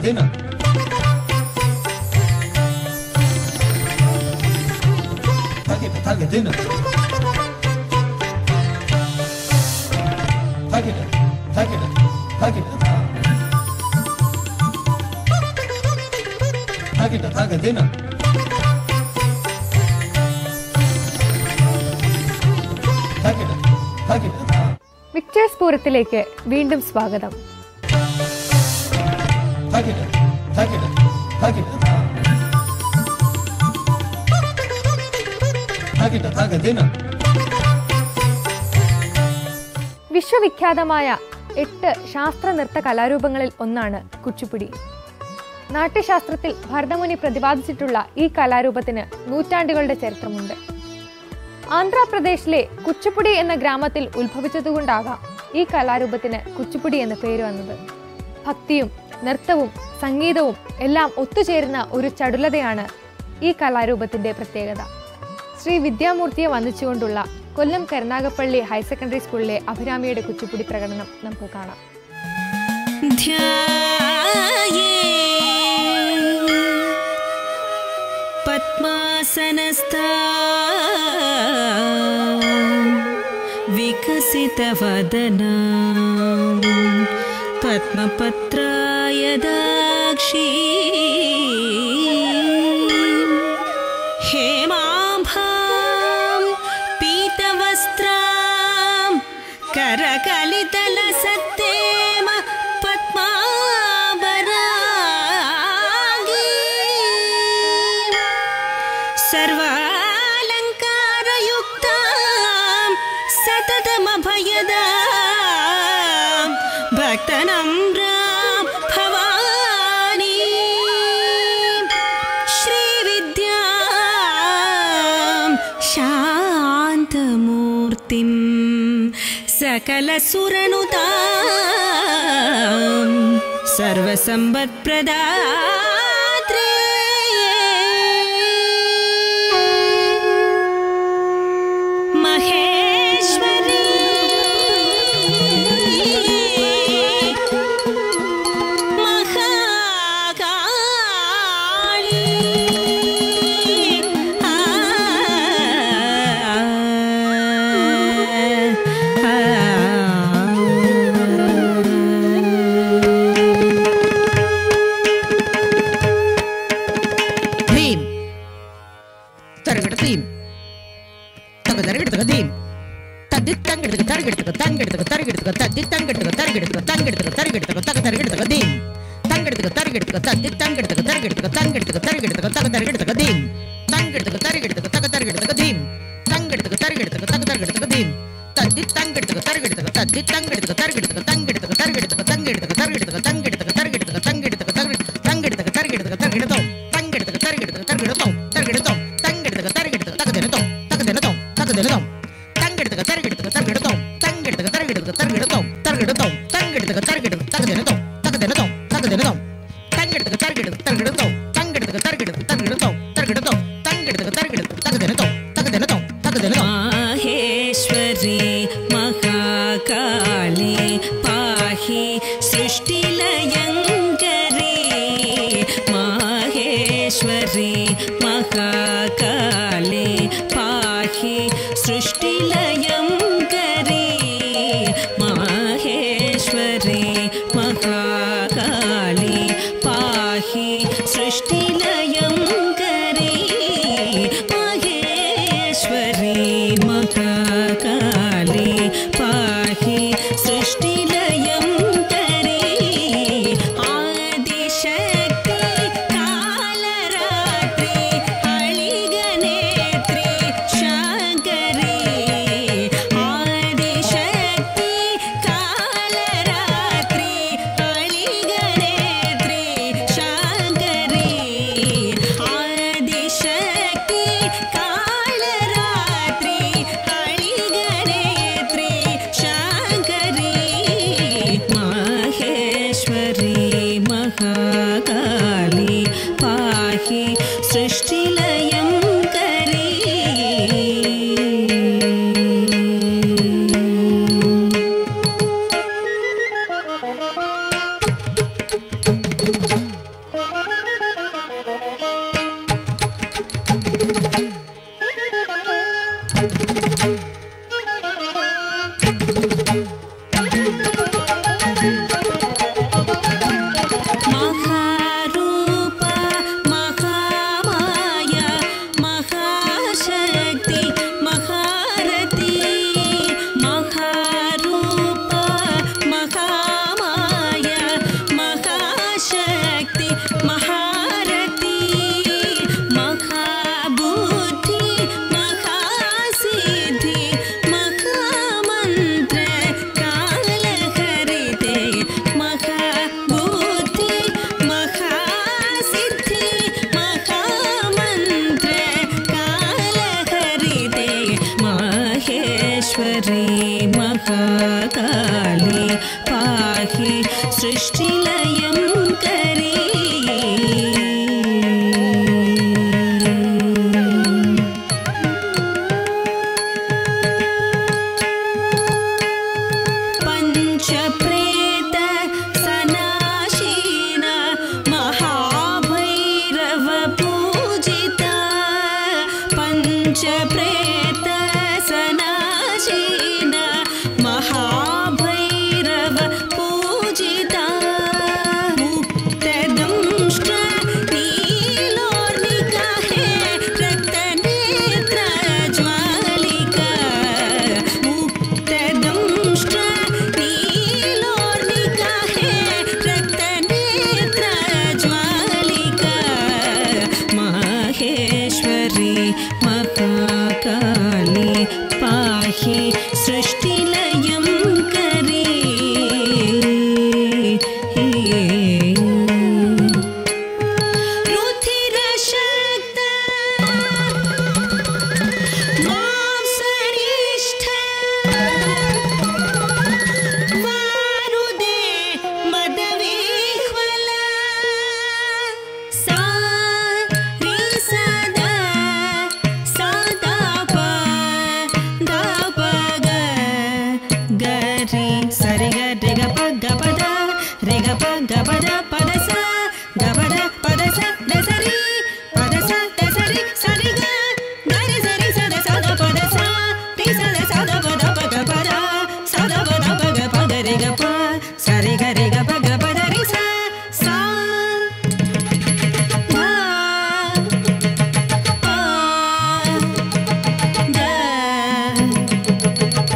തകതിന തകിട തകതിന തകിട തകിട തകിട തകിട തകതിന തകിട തകിട വിക്ടേഴ്സ് പൂരത്തിലേക്ക് വീണ്ടും സ്വാഗതം തകിട തകിട തകിട തകിട തകതിന വിശ്വവിഖ്യാതമായ എട്ട് ശാസ്ത്ര നൃത്ത കലാരൂപങ്ങളിൽ ഒന്നാണ് കുച്ചിപ്പുടി നാട്യശാസ്ത്രത്തിൽ ഭരതമുനി പ്രതിപാദിച്ചിട്ടുള്ള ഈ കലാരൂപത്തിന് നൂറ്റാണ്ടുകളുടെ ചരിത്രമുണ്ട് ആന്ധ്രാപ്രദേശിലെ കുച്ചിപ്പുടി എന്ന ഗ്രാമത്തിൽ ഉത്ഭവിച്ചതുകൊണ്ടാകാം ഈ കലാരൂപത്തിന് കുച്ചിപ്പുടി എന്ന പേര് വന്നത് ഭക്തിയും നൃത്തവും സംഗീതവും എല്ലാം ഒത്തുചേരുന്ന ഒരു ചടുലതയാണ് ഈ കലാരൂപത്തിന്റെ പ്രത്യേകത ശ്രീ വിദ്യാമൂർത്തിയെ വന്ദിച്ചുകൊണ്ടുള്ള കൊല്ലം കരുനാഗപ്പള്ളി ഹയർ സെക്കൻഡറി സ്കൂളിലെ അഭിരാമിയുടെ കുച്ചിപ്പുടി പ്രകടനം നമുക്ക് കാണാം ध्याये पद्मासनस्था विकसितवदना पद्मपत्राय दाक्षी हेमाम्भां पीतवस्त्रां करकलितलसत्तेम पद्मावरागी सर्वालङ्कारयुक्तां सततमभयदां भक्तनम्रां भवानी श्रीविद्यां शान्तमूर्तिं सकलसुरनुतां सर्वसम्पत्प्रदात्रे महेश्वरी महाकाली ധീം തരകിട ധീം തക തരകിട ധീം തദ്ദി തങ്കെടുത്തുക തരകിടത്തുക തങ്കെടുത്തുക തരകിടത്തുക തദ്ദി തങ്കെടുത്തുക തരകിടത്തുക തങ്കെടുത്തുക തരകിടത്തുക തക തരകിടത്തുക ധീം തങ്കെടുത്തുക തരകിടത്തുക തദ്ദി തങ്കെടുത്തുക തരകിടത്തുക തങ്കെടുത്തുക തരകിടത്തുക തക തരകിടത്തുക ധീം തങ്കെടുത്തുക തരകിടത്തുക തക തരകിടത്തുക ധീം തങ്കെടുത്തുക തരകിടത്തുക തക തരകിടത്തുക ധീം തദ്ദി തങ്കെടുത്തുക തരകിടത്തുക തദ്ദി തങ്കെടുത്തുക തരകിടത്തുക തങ്കെടുത്തുക തരകിടത്തുക തങ്കെടുത്തുക തരകിടത്തുക തങ്കെടുത്തുക തരകിടത്തുക തങ്കെടുത്തുക തങ്കെടുത്തുക തരകിടത്തുക തരകിടത്തോ തങ്കെടുത്തുക തരകിടത്തുക തരകിടത്തോ തരകിടത്തോ തങ്കെടുത്തുക തരകിടത്തുക തകദിനത്തോ തകദിനത്തോ തകദിനത്തോ തങ്കെടുത്തുക തരകിടത്തുക തരകിടത്തോ തങ്കെടുത്തുക തരകിടത്തുക തരകിടത്തോ തരകിടത്തോ തങ്കെടുത്തുക തരകിടത്തുക തകദിനത്തോ തകദിനത്തോ തകദിനത്തോ തങ്കെടുത്തുക തരകിടത്തുക തരകിടത്തോ തങ്കെടുത്തുക തരകിടത്തുക തരകിടത്തോ തരകിടത്തോ തങ്കെടുത്തുക തരകിടത്തുക തകദിനത്തോ തകദിനത്തോ തകദിനത്തോ माहेश्वरी महाकाली पाहि सृष्टिलयङ्करी माहेश्वरी महाकाली पाहि सृष्टिलयङ्करी माहेश्वरी महाकाली पाहि सृष्टिलयङ्करी माहेश्वरी महाकाली पाहि सृष्टिलयङ्करी आदिशक्ति कालरात्रि अळिगलिसुत्ते महेश्वरी महाकाली पाहि सृष्टिलयं करी पञ्चप्रेत सनाशीन महाभैरव पूजिता पञ्चप्रेत सनाशीन महाभैरव पूजिता मुक्तदंष्ट्र नीलोर्निका हे रक्तनेत्र ज्वालिका मुक्तदंष्ट्र नीलोर्निका हे रक्तनेत्र ज्वालिका माहेश्वरी महाकाली पाहि सृष्टिलयं करी रुधिरशक्त मांसनिष्ठ वारुदे मदविह्वल सा रि सदा सदा प दा प ग ग रि सरि ग रि ग प ग प द रि ग प ग प द प द स ग प द प द स द स रि प द स द स रि स रि ग ग रि स रि स द स द प द स रि स द स द प द प ग प द स द प द प ग प ग रि ग प स रि ग रि ग प ग प द रि स सा ध प द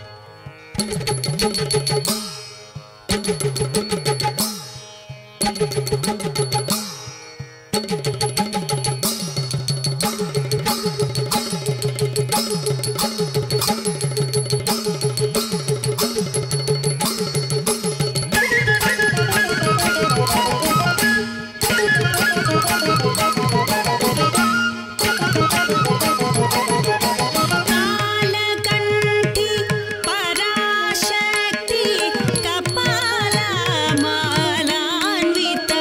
कालकण्ठी पराशक्ति कपालमालान्विता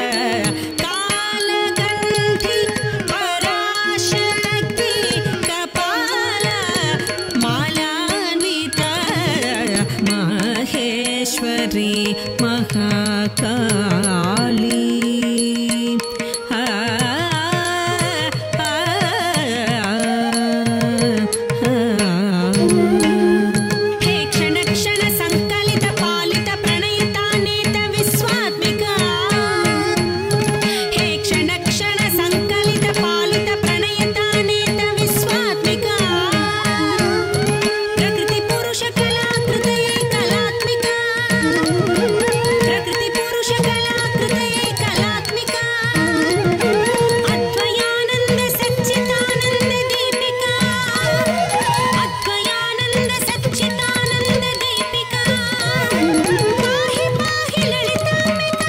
कालकण्ठी पराशक्ति कपालमालान्विता माहेश्वरी महाकाली आ हे क्षण क्षण संकलित पालित प्रणयिता नेत विश्वात्मिका हे क्षण क्षण संकलित पालित प्रणयिता नेत विश्वात्मिका प्रकृति पुरुष कलाकृतये कलात्मिका प्रकृति पुरुष कलाकृतये कलात्मिका अद्वयानन्द सच्चिदानन्द दीपिका अद्वयानन्द सच्चिदानन्द दीपिका पाहि पाहि ललिताम्बिका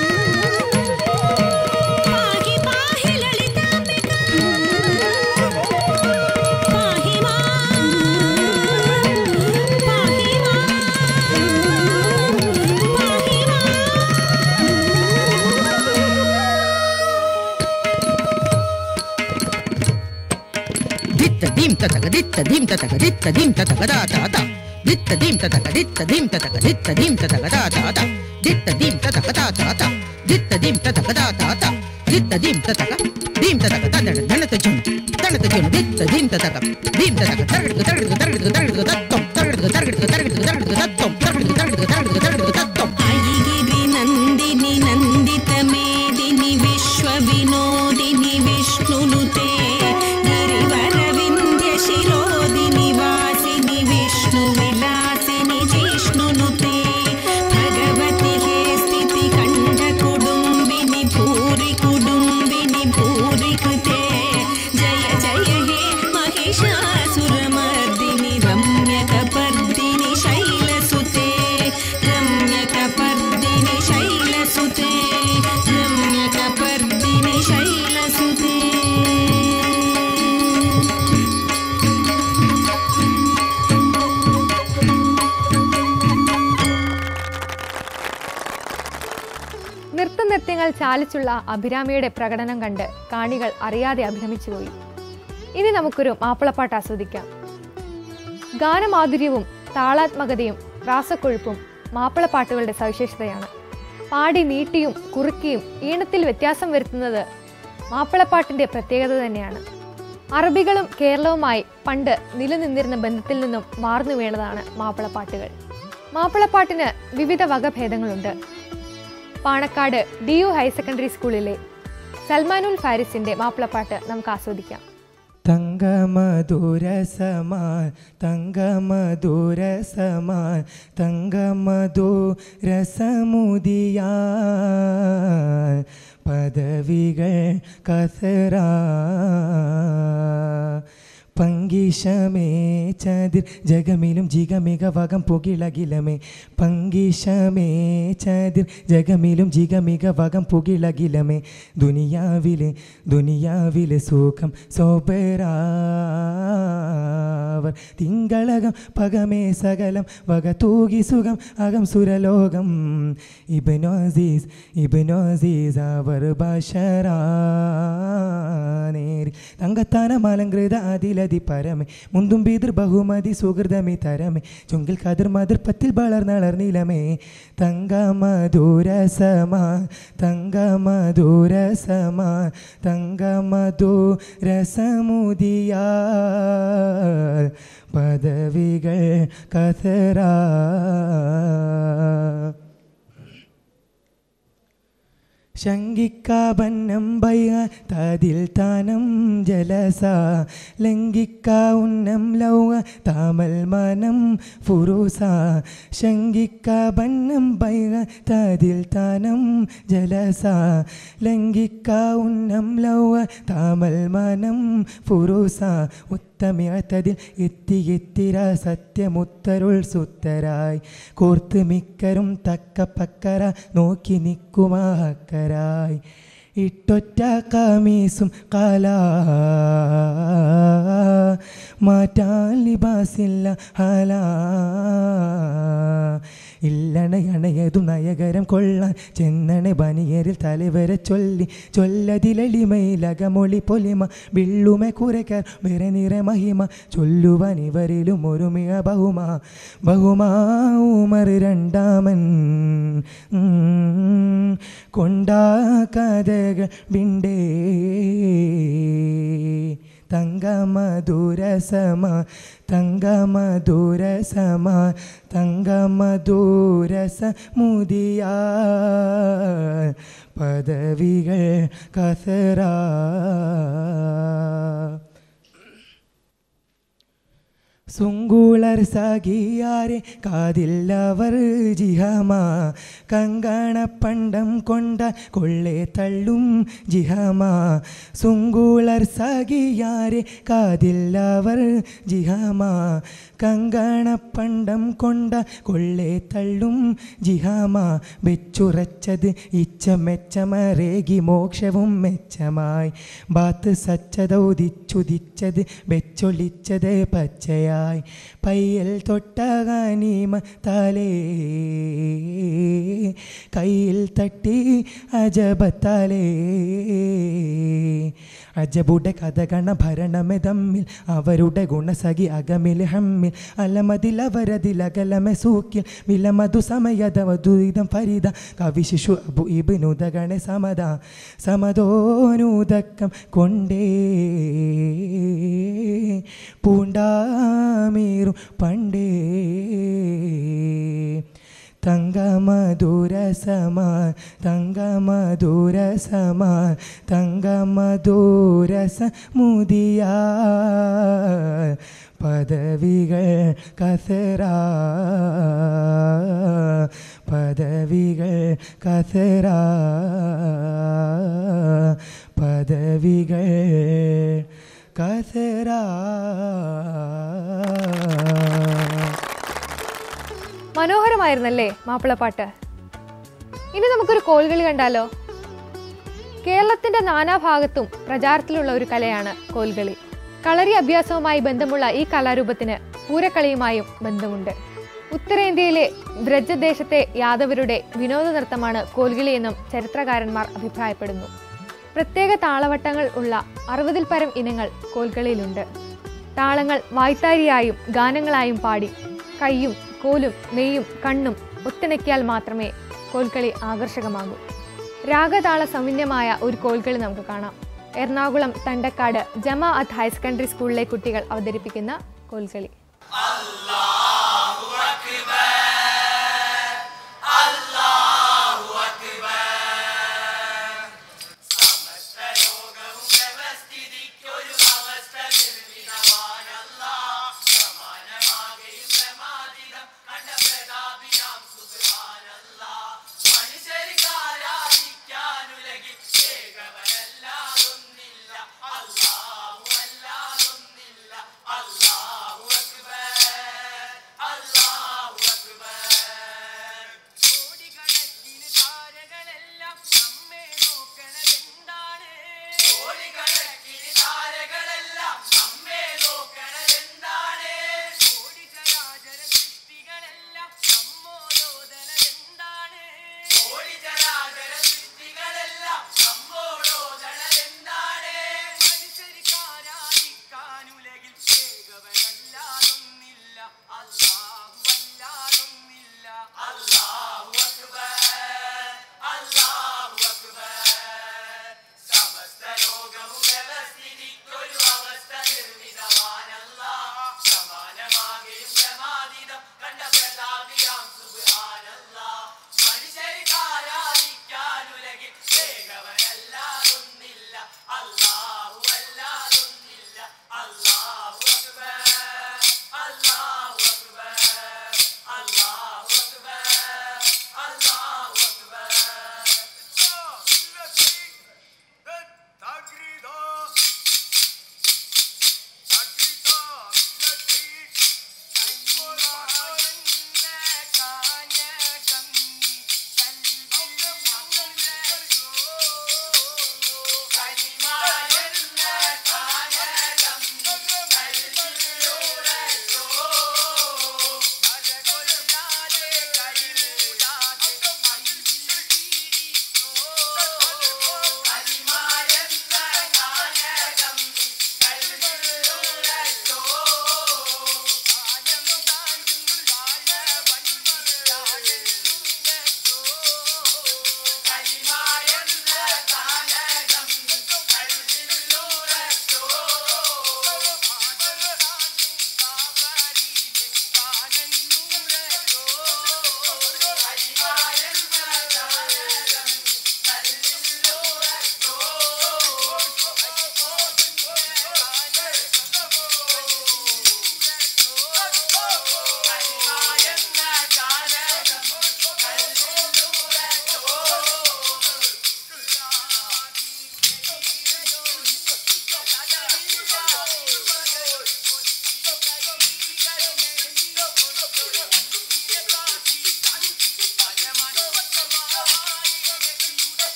पाहि पाहि ललिताम्बिका पाहि मां पाहि मां पाहि मां ದಿತ್ತ ದೀಂ ತತಕ ದಿತ್ತ ದೀಂ ತತಕ ದಿತ್ತ ದೀಂ ತತಕ ದಾ ತಾತ ದಿತ್ತ ದೀಂ ತತಕ ದಿತ್ತ ದೀಂ ತತಕ ದಿತ್ತ ದೀಂ ತತಕ ದಾ ತಾತ ದಿತ್ತ ದೀಂ ತತಕ ದಾ ತಾತ ದಿತ್ತ ದೀಂ ತತಕ ದಾ ತಾತ ದಿತ್ತ ದೀಂ ತತಕ ದೀಂ ತತಕ ತನ್ನಡ ಧನತ ಜುನ್ ತಣತ ಜುನ್ ದಿತ್ತ ದೀಂ ತತಕ ದೀಂ ತತಕ ತರಗಡ್ಗ ತರಗಡ್ಗ ತರಗಡ್ಗ ತರಗಡ್ಗ ತತ್ತಂ ತರಗಡ್ಗ ತರಗಡ್ಗ ತರಗಡ್ಗ ತರಗಡ್ಗ ತತ್ತಂ ತರಗಡ್ಗ ತರಗಡ್ಗ ತರಗಡ್ಗ ತರಗಡ್ಗ ತತ್ತಂ अयिगिरि नन्दिनि नन्दित मेदिनि विश्वविनोदिनि विष्णुनुते गिरिवरविन्द्य शिरोदिनि वासिनि विष्णुविलासिनि जिष्णुनुते भगवति हे स्थितिखण्ड कुडुम्बिनि भूरि कुडुम्बिनि भूरि कृते जय जय हे महिषासुरमर्दिनि रम्यकपर्दिनि शैलसुते എന്നാൽ ചാലിച്ചുള്ള അഭിരാമിയുടെ പ്രകടനം കണ്ട് കാണികൾ അറിയാതെ അഭിരമിച്ചുപോയി ഇനി നമുക്കൊരു മാപ്പിളപ്പാട്ട് ആസ്വദിക്കാം ഗാനമാധുര്യവും താളാത്മകതയും രാസക്കൊഴുപ്പും മാപ്പിളപ്പാട്ടുകളുടെ സവിശേഷതയാണ് പാടി നീട്ടിയും കുറുക്കിയും ഈണത്തിൽ വ്യത്യാസം വരുത്തുന്നത് മാപ്പിളപ്പാട്ടിന്റെ പ്രത്യേകത തന്നെയാണ് അറബികളും കേരളവുമായി പണ്ട് നിലനിന്നിരുന്ന ബന്ധത്തിൽ നിന്നും മാർന്നു വീണതാണ് മാപ്പിളപ്പാട്ടുകൾ മാപ്പിളപ്പാട്ടിന് വിവിധ വകഭേദങ്ങളുണ്ട് Panakkad D U higher secondary സ്കൂളിലെ സൽമാനുൽ ഫാരിസിന്റെ മാപ്പിളപ്പാട്ട് നമുക്ക് ആസ്വദിക്കാം തങ്കമധുരസമാൻ തങ്കമധുരസമാൻ തങ്കമധുരസമുദിയാൻ പദവികൾ കസറാ പങ്കിഷമേ ചതിർ ജഗമിലും ജിഗമിക വകം പുകിളകിലമേ പങ്കിഷമേ ചതിർ ജഗമിലും ജിഗമിക വകം പുകിളകിലമേ ദുനിയാവിലെ ദുനിയാവിലെ സുഖം സോബരാവർ തിങ്കളകം പകമേ സകലം വക തൂകി സുഖം അകം സുരലോകം ഇബനോസീസ് ഇബനോസീസ് അവർ ബഷറാനേരി തങ്കത്താന മലങ്കൃത അതിലതി പരമേ മുന്തും ബീതിർ ബഹുമതി സുഹൃതമി തരമേ ചുങ്കിൽ കതിർ മതിർ പത്തിൽ വളർന്നളർന്നിലമേ തങ്കമധുരസമാ തങ്കമധുരസമാ തങ്കമധുരസമുദിയാ പദവികൾ കഥരാ ശങ്കിക്കാബന്നം ഭയ തതിൽ താനം ജലസ ലംഘിക്ക ഉന്നം ലൗക താമൽ മനം ഫുറൂസ ശങ്കിക്ക ബന്നം ഭയ തതിൽ താനം ജലസ ലംഘിക്ക ഉന്നം ലൗക താമൽ മനം ഫുറൂസ ഉത്തമിഴത്തതിൽ എത്തി എത്തിര സത്യമുത്തരുൾ സുത്തരായി കോർത്ത് മിക്കരും തക്ക പക്കര നോക്കി നിക്കുമാക്കരായി ഇട്ടൊറ്റ കമീസും കാല മാറ്റാൻ ലിബാസില്ല ഹല ഇല്ലണയണയതു നയകരം കൊള്ളാൻ ചെന്നണെ ബനിയരിൽ തലവരെ ചൊല്ലി ചൊല്ലതിലെളിമയിലകമൊളി പൊലിമ വിള്ളുമെ കുരക്കാർ വേറെ നിറ മഹിമ ചൊല്ലുവാൻ ഇവരിലും ഒരുമിയ ബഹുമാ ബഹുമാ ഉമർ രണ്ടാമൻ ഉം, കൊണ്ടാ കഥകൾ വിണ്ടേ തങ്കമധുരസമ തങ്കമധുരസമ തങ്കമധുരസ മുദിയാ പദവികൾ കസറാ സുങ്കൂളർ സഖിയാരെ കാതില്ലവർ ജിഹമാ കങ്കണ പണ്ടം കൊണ്ട കൊള്ളെ തള്ളും ജിഹമാ സുങ്കൂളർ സഖിയാരെ കാതില്ലവർ ജിഹമാ കങ്കണ പണ്ടം കൊണ്ട കൊള്ളെ തള്ളും ജിഹാമ വെച്ചുറച്ചത് ഇച്ച മെച്ചമറേകി മോക്ഷവും മെച്ചമായി ബാത്ത് സച്ചതൗദിച്ചുദിച്ചത് വെച്ചൊളിച്ചത് പച്ചയായി പയ്യൽ തൊട്ടകാനീമ താലേ കയ്യിൽ തട്ടി അജബത്താലേ അജബുടെ കഥകണ ഭരണമെ തമ്മിൽ അവരുടെ ഗുണസഖി അകമിൽ ഹമ്മിൽ അലമതിൽ അവരതിൽ അകലമെ സൂക്കിൽ വിലമധു സമയതവധുരിതം ഫരിത കവിശിശു അബു ഇബിനുദഗണെ സമത സമതോനുദക്കം കൊണ്ടേ പൂണ്ടാമീറും പണ്ടേ തങ്കമധുരസമാ തങ്കമധുരസമാ തങ്കമധുരസ മുദിയാ പദവികൾ കസറാ പദവികൾ കസറാ പദവികൾ കസറാ മനോഹരമായിരുന്നല്ലേ മാപ്പിളപ്പാട്ട് ഇനി നമുക്കൊരു കോൽകളി കണ്ടാലോ കേരളത്തിന്റെ നാനാഭാഗത്തും പ്രചാരത്തിലുള്ള ഒരു കലയാണ് കോൽകളി കളരി അഭ്യാസവുമായി ബന്ധമുള്ള ഈ കലാരൂപത്തിന് പൂരക്കളിയുമായും ബന്ധമുണ്ട് ഉത്തരേന്ത്യയിലെ ബ്രജദേശത്തെ യാദവരുടെ വിനോദ നൃത്തമാണ് കോൽകിളി എന്നും ചരിത്രകാരന്മാർ അഭിപ്രായപ്പെടുന്നു പ്രത്യേക താളവട്ടങ്ങൾ ഉള്ള അറുപതിൽ പരം ഇനങ്ങൾ കോൽക്കളിയിലുണ്ട് താളങ്ങൾ വായ്ത്താരിയായും ഗാനങ്ങളായും പാടി കൈയും കോലും മെയ്യും കണ്ണും ഒത്തിണക്കിയാൽ മാത്രമേ കോൽക്കളി ആകർഷകമാകൂ രാഗതാള സൗമ്യമായ ഒരു കോൽക്കളി നമുക്ക് കാണാം എറണാകുളം തണ്ടക്കാട് ജമാ അത്ത് ഹയർ സെക്കൻഡറി സ്കൂളിലെ കുട്ടികൾ അവതരിപ്പിക്കുന്ന കോൽക്കളി അല്ലാഹു അക്ബർ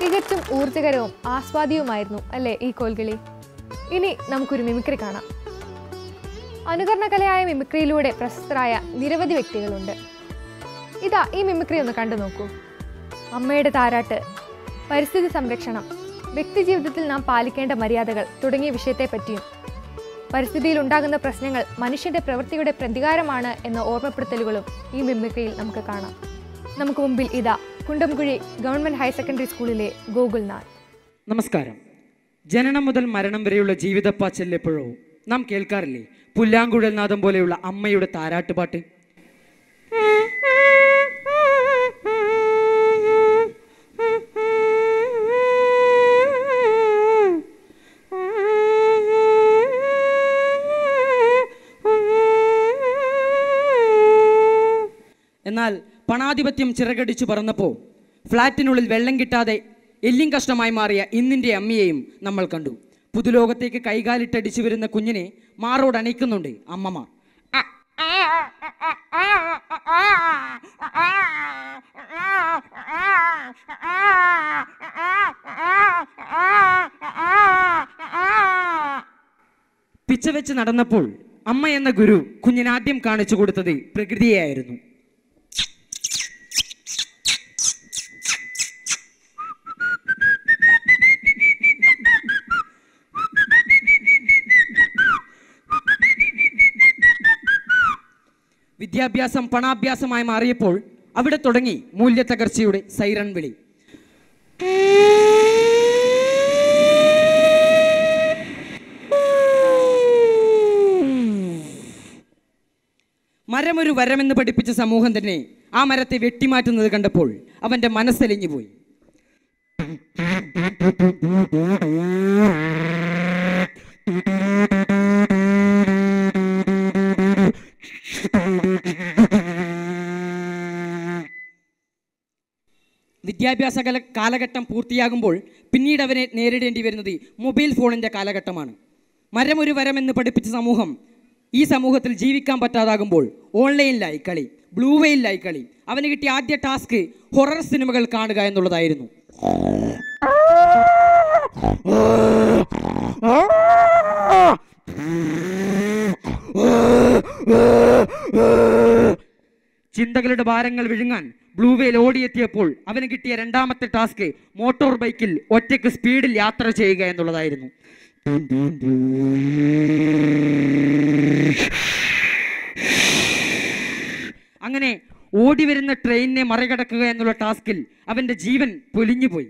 തികച്ചും ഊർജകരവും ആസ്വാദ്യവുമായിരുന്നു അല്ലേ ഈ കോൽകളി ഇനി നമുക്കൊരു മിമിക്രി കാണാം അനുകരണകലയായ മിമിക്രിയിലൂടെ പ്രശസ്തരായ നിരവധി വ്യക്തികളുണ്ട് ഇതാ ഈ മിമിക്രി ഒന്ന് കണ്ടു നോക്കൂ അമ്മയുടെ താരാട്ട് പരിസ്ഥിതി സംരക്ഷണം വ്യക്തിജീവിതത്തിൽ നാം പാലിക്കേണ്ട മര്യാദകൾ തുടങ്ങിയ വിഷയത്തെപ്പറ്റിയും പരിസ്ഥിതിയിൽ ഉണ്ടാകുന്ന പ്രശ്നങ്ങൾ മനുഷ്യന്റെ പ്രവൃത്തിയുടെ പ്രതികാരമാണ് എന്ന ഓർമ്മപ്പെടുത്തലുകളും ഈ മിമിക്രിയിൽ നമുക്ക് കാണാം നമുക്ക് മുമ്പിൽ ഇതാ കുണ്ടംകുഴി ഗവൺമെന്റ് ഹയർ സെക്കൻഡറി സ്കൂളിലെ ഗോകുൽനാഥ് നമസ്കാരം ജനനം മുതൽ മരണം വരെയുള്ള ജീവിതപ്പാച്ചല്ലെപ്പോഴോ നാം കേൾക്കാറില്ലേ പുല്ലാങ്കുഴൽ നാദം പോലെയുള്ള അമ്മയുടെ താരാട്ടുപാട്ട് എന്നാൽ പണാധിപത്യം ചിറകടിച്ചു പറന്നപ്പോൾ ഫ്ലാറ്റിനുള്ളിൽ വെള്ളം കിട്ടാതെ എല്ലിൻ കഷ്ണമായി മാറിയ ഇന്നിൻ്റെ അമ്മയെയും നമ്മൾ കണ്ടു പുതുലോകത്തേക്ക് കൈകാലിട്ടടിച്ചു വരുന്ന കുഞ്ഞിനെ മാറോട് അണയ്ക്കുന്നുണ്ട് അമ്മമാർ പിച്ച വെച്ച് നടന്നപ്പോൾ അമ്മ എന്ന ഗുരു കുഞ്ഞിനാദ്യം കാണിച്ചു കൊടുത്തത് പ്രകൃതിയെയായിരുന്നു വിദ്യാഭ്യാസം പണാഭ്യാസമായി മാറിയപ്പോൾ അവിടെ തുടങ്ങി മൂല്യത്തകർച്ചയുടെ സൈറൺ വിളി മരമൊരു വരമെന്ന് പഠിപ്പിച്ച സമൂഹം തന്നെ ആ മരത്തെ വെട്ടിമാറ്റുന്നത് കണ്ടപ്പോൾ അവന്റെ മനസ്സലിഞ്ഞു പോയി വിദ്യാഭ്യാസ കല കാലഘട്ടം പൂർത്തിയാകുമ്പോൾ പിന്നീട് അവനെ നേരിടേണ്ടി വരുന്നത് മൊബൈൽ ഫോണിൻ്റെ കാലഘട്ടമാണ് മരമൊരു വരമെന്ന് പഠിപ്പിച്ച സമൂഹം ഈ സമൂഹത്തിൽ ജീവിക്കാൻ പറ്റാതാകുമ്പോൾ ഓൺലൈനിലായി കളി ബ്ലൂ വെയിലായി കളി അവന് കിട്ടിയ ആദ്യ ടാസ്ക് ഹൊറർ സിനിമകൾ കാണുക എന്നുള്ളതായിരുന്നു ചിന്തകളുടെ ഭാരങ്ങൾ വിഴുങ്ങാൻ ബ്ലൂവേൽ ഓടിയെത്തിയപ്പോൾ അവന് കിട്ടിയ രണ്ടാമത്തെ ടാസ്ക് മോട്ടോർ ബൈക്കിൽ ഒറ്റയ്ക്ക് സ്പീഡിൽ യാത്ര ചെയ്യുക എന്നുള്ളതായിരുന്നു അങ്ങനെ ഓടി വരുന്ന ട്രെയിനിനെ മറികടക്കുക എന്നുള്ള ടാസ്കിൽ അവന്റെ ജീവൻ പൊലിഞ്ഞുപോയി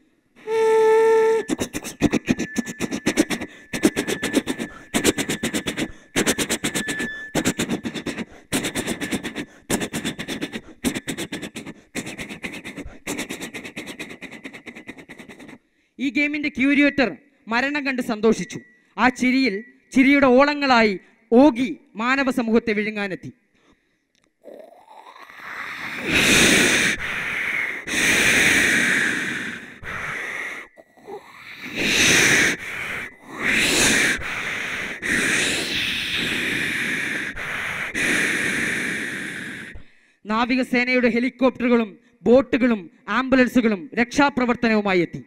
ഈ ഗെയിമിന്റെ ക്യൂരിയേറ്റർ മരണം കണ്ട് സന്തോഷിച്ചു ആ ചിരിയിൽ ചിരിയുടെ ഓളങ്ങളായി ഓഗി മാനവ സമൂഹത്തെ വിഴുങ്ങാനെത്തി നാവികസേനയുടെ ഹെലികോപ്റ്ററുകളും ബോട്ടുകളും ആംബുലൻസുകളും രക്ഷാപ്രവർത്തനവുമായി എത്തി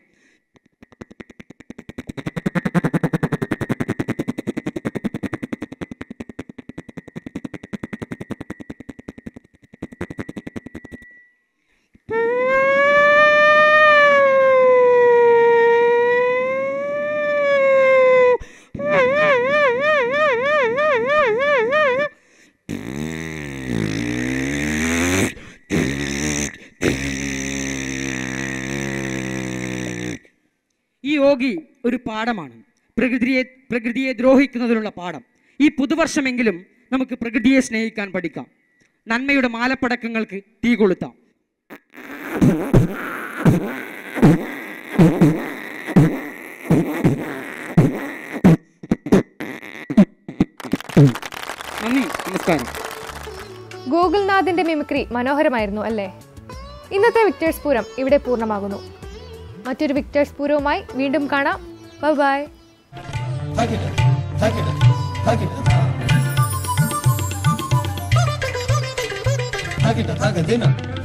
ഈ യോഗി ഒരു പാഠമാണ് പ്രകൃതിയെ പ്രകൃതിയെ ദ്രോഹിക്കുന്നതിനുള്ള പാഠം ഈ പുതുവർഷമെങ്കിലും നമുക്ക് പ്രകൃതിയെ സ്നേഹിക്കാൻ പഠിക്കാം നന്മയുടെ മാലപ്പടക്കങ്ങൾക്ക് തീ കൊളുത്താം നന്ദി നമസ്കാരം ഗോകുൽനാഥിന്റെ മിമിക്രി മനോഹരമായിരുന്നു അല്ലേ ഇന്നത്തെ വിക്ടേഴ്സ് പൂരം ഇവിടെ പൂർണ്ണമാകുന്നു മറ്റൊരു വിക്ടേഴ്സ് പൂരവുമായി വീണ്ടും കാണാം bye Tag it, tag it, tag it. Tag it, tag it, dinner.